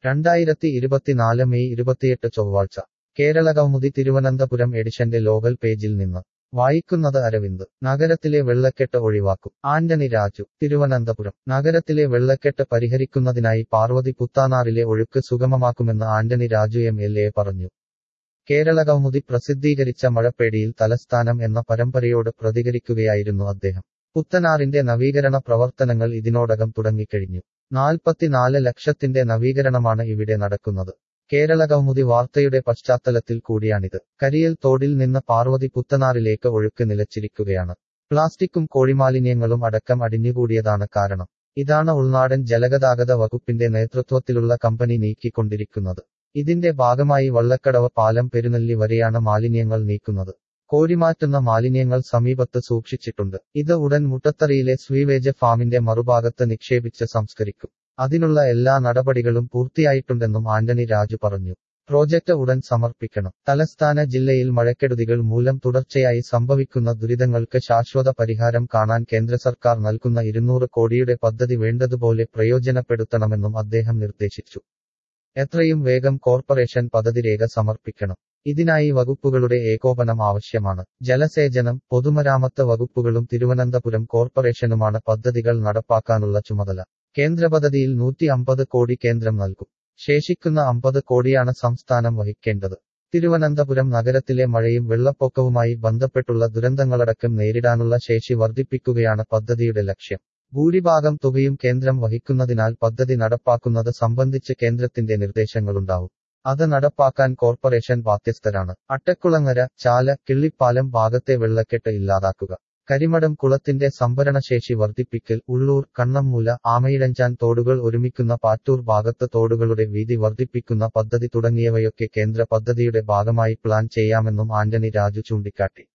രണ്ടായിരത്തി ഇരുപത്തിനാല് മെയ് ഇരുപത്തിയെട്ട് ചൊവ്വാഴ്ച കേരള കൗമുദി തിരുവനന്തപുരം എഡിഷന്റെ ലോകൽ പേജിൽ നിന്ന് വായിക്കുന്നത് അരവിന്ദ് നഗരത്തിലെ വെള്ളക്കെട്ട് ഒഴിവാക്കും ആന്റണി രാജു തിരുവനന്തപുരം നഗരത്തിലെ വെള്ളക്കെട്ട് പരിഹരിക്കുന്നതിനായി പാർവതി പുത്താനാറിലെ ഒഴുക്ക് സുഗമമാക്കുമെന്ന് Antony Raju M L A പറഞ്ഞു കേരള കൗമുദി പ്രസിദ്ധീകരിച്ച മഴപ്പേടിയിൽ തലസ്ഥാനം എന്ന പരമ്പരയോട് പ്രതികരിക്കുകയായിരുന്നു അദ്ദേഹം പുത്തനാറിന്റെ നവീകരണ പ്രവർത്തനങ്ങൾ ഇതിനോടകം തുടങ്ങിക്കഴിഞ്ഞു നാൽപ്പത്തിനാല് ലക്ഷത്തിന്റെ നവീകരണമാണ് ഇവിടെ നടക്കുന്നത് കേരള കൗമുദി വാർത്തയുടെ പശ്ചാത്തലത്തിൽ കൂടിയാണിത് കരിയൽ തോടിൽ നിന്ന് പാർവതി പുത്തനാറിലേക്ക് ഒഴുക്ക് നിലച്ചിരിക്കുകയാണ് പ്ലാസ്റ്റിക്കും കോഴിമാലിന്യങ്ങളും അടക്കം അടിഞ്ഞുകൂടിയതാണ് കാരണം ഇതാണ് ഉൾനാടൻ ജലഗതാഗത വകുപ്പിന്റെ നേതൃത്വത്തിലുള്ള കമ്പനി നീക്കിക്കൊണ്ടിരിക്കുന്നത് ഇതിന്റെ ഭാഗമായി വള്ളക്കടവ് പാലം പെരുനെല്ലി വരെയാണ് മാലിന്യങ്ങൾ നീക്കുന്നത് കോരിമാറ്റുന്ന മാലിന്യങ്ങൾ സമീപത്ത് സൂക്ഷിച്ചിട്ടുണ്ട് ഇത് ഉടൻ മുട്ടത്തറിയിലെ സ്വീവേജ് ഫാമിന്റെ മറുഭാഗത്ത് നിക്ഷേപിച്ച് സംസ്കരിക്കും അതിനുള്ള എല്ലാ നടപടികളും പൂർത്തിയായിട്ടുണ്ടെന്നും ആന്റണി രാജു പറഞ്ഞു പ്രോജക്റ്റ് ഉടൻ സമർപ്പിക്കണം തലസ്ഥാന ജില്ലയിൽ മഴക്കെടുതികൾ മൂലം തുടർച്ചയായി സംഭവിക്കുന്ന ദുരിതങ്ങൾക്ക് ശാശ്വത പരിഹാരം കാണാൻ കേന്ദ്ര സർക്കാർ നൽകുന്ന ഇരുന്നൂറ് കോടിയുടെ പദ്ധതി വേണ്ടതുപോലെ പ്രയോജനപ്പെടുത്തണമെന്നും അദ്ദേഹം നിർദ്ദേശിച്ചു എത്രയും വേഗം കോർപ്പറേഷൻ പദ്ധതി രേഖ സമർപ്പിക്കണം ഇതിനായി വകുപ്പുകളുടെ ഏകോപനം ആവശ്യമാണ് ജലസേചനം പൊതുമരാമത്ത് വകുപ്പുകളും തിരുവനന്തപുരം കോർപ്പറേഷനുമാണ് പദ്ധതികൾ നടപ്പാക്കാനുള്ള ചുമതല കേന്ദ്ര പദ്ധതിയിൽ നൂറ്റി അമ്പത് കോടി കേന്ദ്രം നൽകും ശേഷിക്കുന്ന അമ്പത് കോടിയാണ് സംസ്ഥാനം വഹിക്കേണ്ടത് തിരുവനന്തപുരം നഗരത്തിലെ മഴയും വെള്ളപ്പൊക്കവുമായി ബന്ധപ്പെട്ടുള്ള ദുരന്തങ്ങളടക്കം നേരിടാനുള്ള ശേഷി വർദ്ധിപ്പിക്കുകയാണ് പദ്ധതിയുടെ ലക്ഷ്യം ഭൂരിഭാഗം തുകയും കേന്ദ്രം വഹിക്കുന്നതിനാൽ പദ്ധതി നടപ്പാക്കുന്നത് സംബന്ധിച്ച് കേന്ദ്രത്തിന്റെ നിർദ്ദേശങ്ങളുണ്ടാവും അത് നടപ്പാക്കാൻ കോർപ്പറേഷൻ ബാധ്യസ്ഥരാണ് അട്ടക്കുളങ്ങര ചാല കിള്ളിപ്പാലം ഭാഗത്തെ വെള്ളക്കെട്ട് ഇല്ലാതാക്കുക കരിമടം കുളത്തിന്റെ സംഭരണശേഷി വർദ്ധിപ്പിക്കൽ ഉള്ളൂർ കണ്ണമ്മൂല ആമയിഴഞ്ചാൻ തോടുകൾ ഒരുമിക്കുന്ന പാറ്റൂർ ഭാഗത്ത് തോടുകളുടെ വീതി വർദ്ധിപ്പിക്കുന്ന പദ്ധതി തുടങ്ങിയവയൊക്കെ കേന്ദ്ര പദ്ധതിയുടെ ഭാഗമായി പ്ലാൻ ചെയ്യാമെന്നും ആന്റണി രാജു ചൂണ്ടിക്കാട്ടി